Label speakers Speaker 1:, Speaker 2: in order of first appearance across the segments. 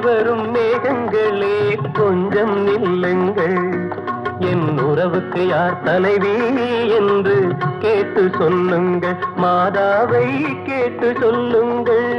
Speaker 1: வரும் மேகங்களே கொஞ்சம் நில்லுங்கள் என் உறவுக்கு யார் தலைவி என்று கேட்டு சொல்லுங்கள் மாதாவை கேட்டு சொல்லுங்கள்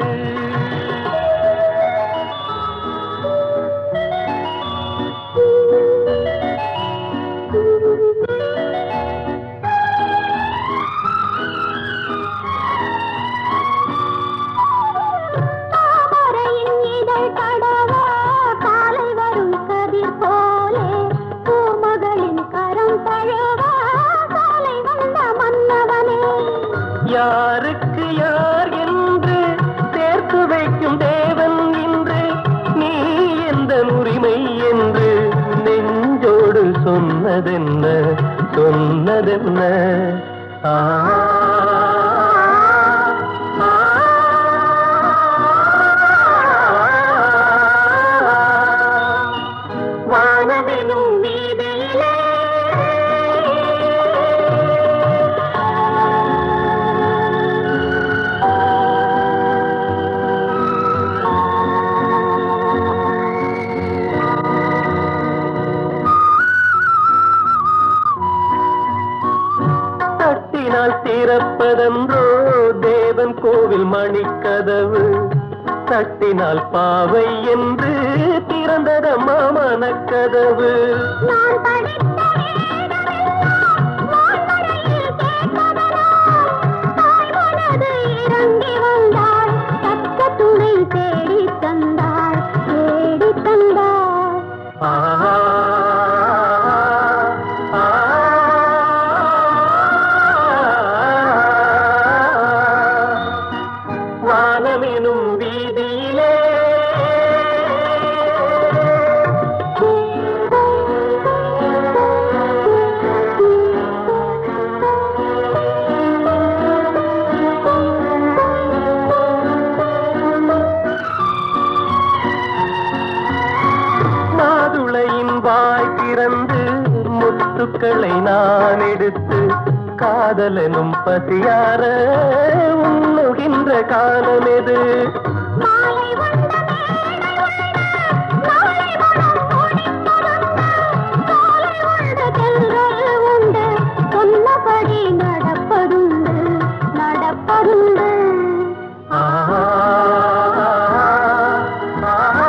Speaker 2: தாமரையின் இதழ் தடவ காலை வரும் கதிர் போலே பூமகளின் கரம் தழுவ காலை வந்த மன்னவனே
Speaker 1: யாருக்கு யார் என்று சேர்த்து வைக்கும் தேவன் இன்று நீ எந்த உரிமை என்று நெஞ்சோடு சொன்னதென்ன சொன்னதென்ன ஆ ஆ, வானவிலும் வீதியிலே தட்டினால் திறப்பதென்றோ தேவன் கோவில் மணிக்கதவு தட்டினால் பாவை என்று திறந்ததம்மா மனக்கதவு
Speaker 2: நான் படித்த வேதமெல்லாம் வான்மழையில் கேட்பதனால் தாய் மனது இறங்கி வந்தாள் தக்க துணை தேடி தந்தாள் தேடி தந்தாள்
Speaker 1: ஆ ஆ, வானமெனும் வீதியிலே மாதுளையின் வாய் திறந்து முத்துக்களை நான் எடுத்து காதலனும் பசியார உண்ணுகின்ற காலம் எது
Speaker 2: மாலை வந்த மேடை உள்ள மாலை மனம் துடிப்பதுண்டு காலை உள்ள தென்றல் உண்டு சொன்னபடி நடப்பதுண்டு நடப்பதுண்டு
Speaker 1: ஆ, ஆ,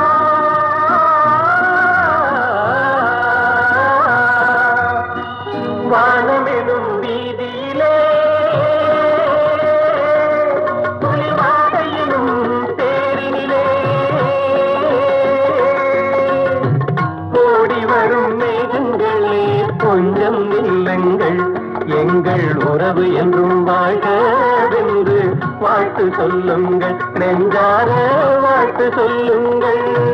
Speaker 1: வானமெனும் வீதியிலே புலிவாடையிலும் தேரினிலே ஓடி வரும் மேகங்களே கொஞ்சம் நில்லுங்கள் எங்கள் உறவு என்றும் வாழ்கவென்று வாழ்த்து சொல்லுங்கள் நெஞ்சார வாழ்த்து சொல்லுங்கள்